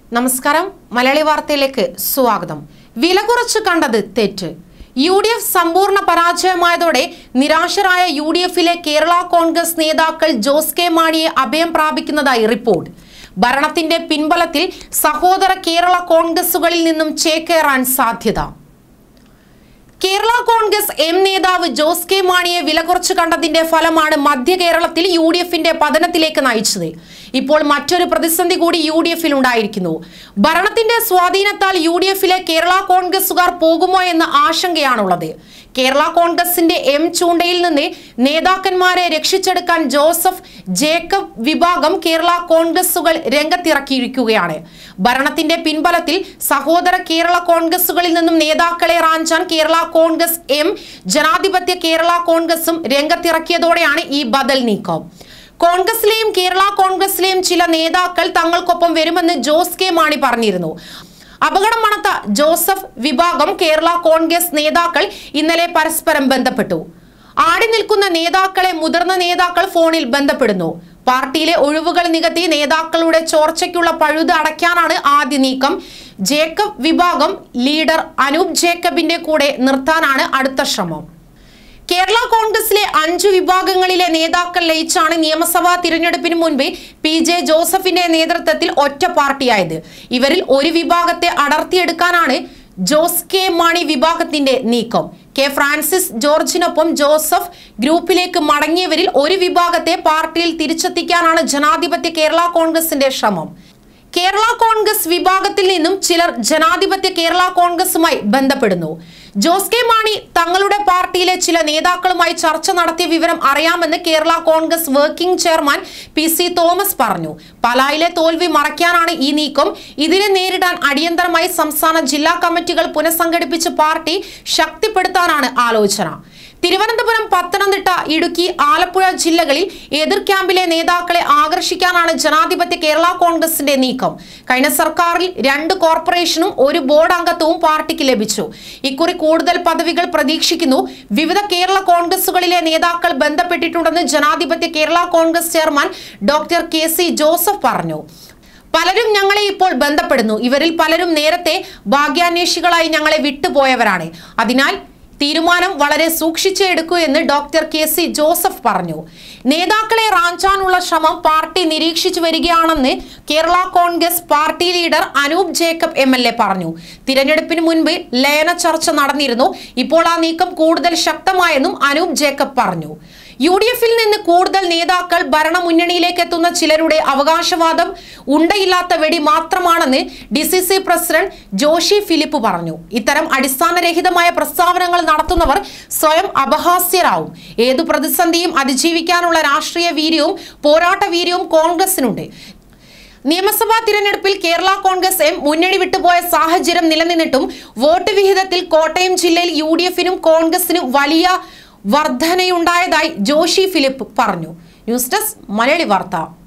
നമസ്കാരം മലയാളി വാർത്തയിലേക്ക് സ്വാഗതം വില കുറച്ച് കണ്ടത് തെറ്റ് യു ഡി എഫ് സമ്പൂർണ്ണ പരാജയമായതോടെ നിരാശരായ യു ഡി എഫിലെ കേരള കോൺഗ്രസ് നേതാക്കൾ ജോസ് കെ മാണിയെ അഭയം പ്രാപിക്കുന്നതായി റിപ്പോർട്ട് ഭരണത്തിന്റെ പിൻബലത്തിൽ സഹോദര കേരള കോൺഗ്രസുകളിൽ നിന്നും ചേക്കേറാൻ സാധ്യത കേരള കോൺഗ്രസ് എം നേതാവ് ജോസ് കെ മാണിയെ വില കുറച്ച് കണ്ടതിന്റെ ഫലമാണ് മധ്യ കേരളത്തിൽ യു ഡി എഫിന്റെ പതനത്തിലേക്ക് നയിച്ചത് ഇപ്പോൾ മറ്റൊരു പ്രതിസന്ധി കൂടി യു ഡി എഫിൽ ഉണ്ടായിരിക്കുന്നു ഭരണത്തിന്റെ സ്വാധീനത്താൽ യു ഡി എഫിലെ കേരള കോൺഗ്രസുകാർ പോകുമോ എന്ന ആശങ്കയാണുള്ളത് കേരള കോൺഗ്രസിന്റെ എം ചൂണ്ടയിൽ നിന്ന് നേതാക്കന്മാരെ രക്ഷിച്ചെടുക്കാൻ ജോസഫ് ജേക്കബ് വിഭാഗം കേരള കോൺഗ്രസുകൾ രംഗത്തിറക്കിയിരിക്കുകയാണ് ഭരണത്തിന്റെ പിൻബലത്തിൽ സഹോദര കേരള കോൺഗ്രസുകളിൽ നിന്നും നേതാക്കളെ റാഞ്ചാൻ കേരള കോൺഗ്രസ് എം ജനാധിപത്യ കേരള കോൺഗ്രസും രംഗത്തിറക്കിയതോടെയാണ് ഈ ബദൽ നീക്കം കോൺഗ്രസിലെയും കേരള കോൺഗ്രസിലെയും ചില നേതാക്കൾ തങ്ങൾക്കൊപ്പം വരുമെന്ന് ജോസ് കെ മാണി പറഞ്ഞിരുന്നു അപകടം മണത്ത ജോസഫ് വിഭാഗം കേരള കോൺഗ്രസ് നേതാക്കൾ ഇന്നലെ പരസ്പരം ബന്ധപ്പെട്ടു ആടി നിൽക്കുന്ന നേതാക്കളെ മുതിർന്ന നേതാക്കൾ ഫോണിൽ ബന്ധപ്പെടുന്നു പാർട്ടിയിലെ ഒഴിവുകൾ നികത്തി നേതാക്കളുടെ ചോർച്ചയ്ക്കുള്ള പഴുത് അടയ്ക്കാനാണ് ആദ്യ നീക്കം ജേക്കബ് വിഭാഗം ലീഡർ അനൂപ് ജേക്കബിന്റെ കൂടെ നിർത്താനാണ് അടുത്ത ശ്രമം കേരള കോൺഗ്രസിലെ അഞ്ചു വിഭാഗങ്ങളിലെ നേതാക്കൾ ലയിച്ചാണ് നിയമസഭാ തിരഞ്ഞെടുപ്പിന് മുൻപ് പി ജെ ജോസഫിന്റെ നേതൃത്വത്തിൽ ഒറ്റ പാർട്ടിയായത് ഇവരിൽ ഒരു വിഭാഗത്തെ അടർത്തിയെടുക്കാനാണ് ജോസ് കെ മാണി വിഭാഗത്തിന്റെ നീക്കം കെ ഫ്രാൻസിസ് ജോർജിനൊപ്പം ജോസഫ് ഗ്രൂപ്പിലേക്ക് മടങ്ങിയവരിൽ ഒരു വിഭാഗത്തെ പാർട്ടിയിൽ തിരിച്ചെത്തിക്കാനാണ് ജനാധിപത്യ കേരള കോൺഗ്രസിന്റെ ശ്രമം കേരള കോൺഗ്രസ് വിഭാഗത്തിൽ നിന്നും ചിലർ ജനാധിപത്യ കേരള കോൺഗ്രസുമായി ബന്ധപ്പെടുന്നു ജോസ് കെ മാണി തങ്ങളുടെ പാർട്ടിയിലെ ചില നേതാക്കളുമായി ചർച്ച നടത്തിയ വിവരം അറിയാമെന്ന് Kerala Congress working chairman P C Thomas പറഞ്ഞു പാലായിലെ തോൽവി മറയ്ക്കാനാണ് ഈ നീക്കം ഇതിനെ നേരിടാൻ അടിയന്തരമായി സംസ്ഥാന ജില്ലാ കമ്മിറ്റികൾ പുനഃസംഘടിപ്പിച്ച് പാർട്ടി ശക്തിപ്പെടുത്താനാണ് ആലോചന തിരുവനന്തപുരം പത്തനംതിട്ട ഇടുക്കി ആലപ്പുഴ ജില്ലകളിൽ എതിർ ക്യാമ്പിലെ നേതാക്കളെ ആകർഷിക്കാനാണ് ജനാധിപത്യ കേരള കോൺഗ്രസിന്റെ നീക്കം കഴിഞ്ഞ സർക്കാരിൽ രണ്ട് കോർപ്പറേഷനും ഒരു ബോർഡ് അംഗത്വവും പാർട്ടിക്ക് ലഭിച്ചു ഇക്കുറി കൂടുതൽ പദവികൾ പ്രതീക്ഷിക്കുന്നു വിവിധ കേരള കോൺഗ്രസുകളിലെ നേതാക്കൾ ബന്ധപ്പെട്ടിട്ടുണ്ടെന്ന് ജനാധിപത്യ Kerala Congress chairman doctor K C Joseph പറഞ്ഞു പലരും ഞങ്ങളെ ഇപ്പോൾ ബന്ധപ്പെടുന്നു ഇവരിൽ പലരും നേരത്തെ ഭാഗ്യാന്വേഷികളായി ഞങ്ങളെ വിട്ടുപോയവരാണ് അതിനാൽ തീരുമാനം വളരെ സൂക്ഷിച്ചേ എടുക്കൂ എന്ന് ഡോക്ടർ കെ സി ജോസഫ് പറഞ്ഞു നേതാക്കളെ റാഞ്ചാനുള്ള ശ്രമം പാർട്ടി നിരീക്ഷിച്ചു വരികയാണെന്ന് Kerala Congress party leader Anoop Jacob M L A പറഞ്ഞു തിരഞ്ഞെടുപ്പിന് മുൻപ് ലയന ചർച്ച നടന്നിരുന്നു ഇപ്പോൾ ആ നീക്കം കൂടുതൽ ശക്തമായെന്നും അനൂപ് ജേക്കബ് പറഞ്ഞു യു ഡി എഫിൽ നിന്ന് കൂടുതൽ നേതാക്കൾ ഭരണമുന്നണിയിലേക്ക് എത്തുന്ന ചിലരുടെ അവകാശവാദം ഉണ്ടയില്ലാത്ത വെടി മാത്രമാണെന്ന് D C C president Joshy Philip പറഞ്ഞു ഇത്തരം അടിസ്ഥാനരഹിതമായ പ്രസ്താവനകൾ നടത്തുന്നവർ സ്വയം അപഹാസ്യരാവും ഏതു പ്രതിസന്ധിയും അതിജീവിക്കാനുള്ള രാഷ്ട്രീയ വീര്യവും പോരാട്ട വീര്യവും കോൺഗ്രസിനുണ്ട് നിയമസഭാ തിരഞ്ഞെടുപ്പിൽ കേരള കോൺഗ്രസ് എം മുന്നണി വിട്ടുപോയ സാഹചര്യം നിലനിന്നിട്ടും വോട്ട് വിഹിതത്തിൽ കോട്ടയം ജില്ലയിൽ യു ഡി എഫിനും കോൺഗ്രസിനും വലിയ വർധനയുണ്ടായതായി ജോഷി ഫിലിപ്പ് പറഞ്ഞു ന്യൂസ് ഡെസ്ക് മലയാളി വാർത്ത